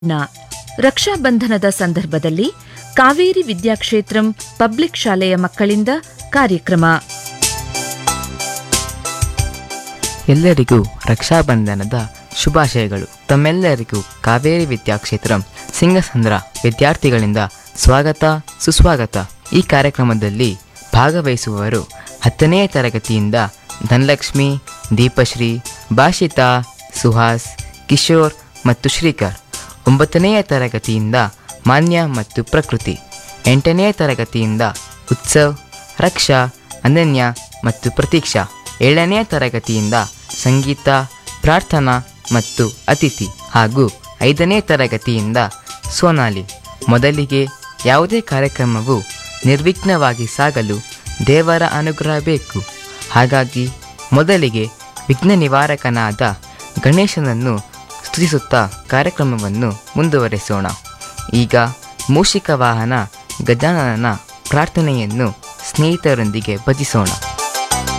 ನ ರಕ್ಷಾಬಂಧನದ ಸಂದರ್ಭದಲ್ಲಿ ಕಾವೇರಿ ವಿದ್ಯಾಕ್ಷೇತ್ರಂ ಪಬ್ಲಿಕ್ ಶಾಲೆಯ ಮಕ್ಕಳಿಂದ ಕಾರ್ಯಕ್ರಮ ಎಲ್ಲರಿಗೂ ರಕ್ಷಾಬಂಧನದ ಶುಭಾಶಯಗಳು ತಮ್ಮೆಲ್ಲರಿಗೂ ಕಾವೇರಿ ವಿದ್ಯಾಕ್ಷೇತ್ರಂ ಸಿಂಗಸಂದ್ರ ವಿದ್ಯಾರ್ಥಿಗಳಿಂದ ಸ್ವಾಗತ ಸುಸ್ವಾಗತ ಈ ಕಾರ್ಯಕ್ರಮದಲ್ಲಿ ಭಾಗವಹಿಸುವವರು ಹತ್ತನೆಯ ತರಗತಿಯಿಂದ ಧನಲಕ್ಷ್ಮಿ ದೀಪಶ್ರೀ ಭಾಷಿತಾ ಸುಹಾಸ್ ಕಿಶೋರ್ ಮತ್ತು ಶ್ರೀಕರ್ ಒಂಬತ್ತನೆಯ ತರಗತಿಯಿಂದ ಮಾನ್ಯ ಮತ್ತು ಪ್ರಕೃತಿ ಎಂಟನೆಯ ತರಗತಿಯಿಂದ ಉತ್ಸವ್ ರಕ್ಷಾ ಅನನ್ಯ ಮತ್ತು ಪ್ರತೀಕ್ಷಾ ಏಳನೆಯ ತರಗತಿಯಿಂದ ಸಂಗೀತ ಪ್ರಾರ್ಥನಾ ಮತ್ತು ಅತಿಥಿ ಹಾಗೂ ಐದನೇ ತರಗತಿಯಿಂದ ಸೋನಾಲಿ ಮೊದಲಿಗೆ ಯಾವುದೇ ಕಾರ್ಯಕ್ರಮವು ನಿರ್ವಿಘ್ನವಾಗಿ ಸಾಗಲು ದೇವರ ಅನುಗ್ರಹ ಬೇಕು ಹಾಗಾಗಿ ಮೊದಲಿಗೆ ವಿಘ್ನ ನಿವಾರಕನಾದ ಗಣೇಶನನ್ನು ಸ್ತುತಿಸುತ್ತಾ ಕಾರ್ಯಕ್ರಮವನ್ನು ಮುಂದುವರೆಸೋಣ ಈಗ ಮೂಷಿಕ ವಾಹನ ಗಜಾನನ ಪ್ರಾರ್ಥನೆಯನ್ನು ಸ್ನೇಹಿತರೊಂದಿಗೆ ಭಜಿಸೋಣ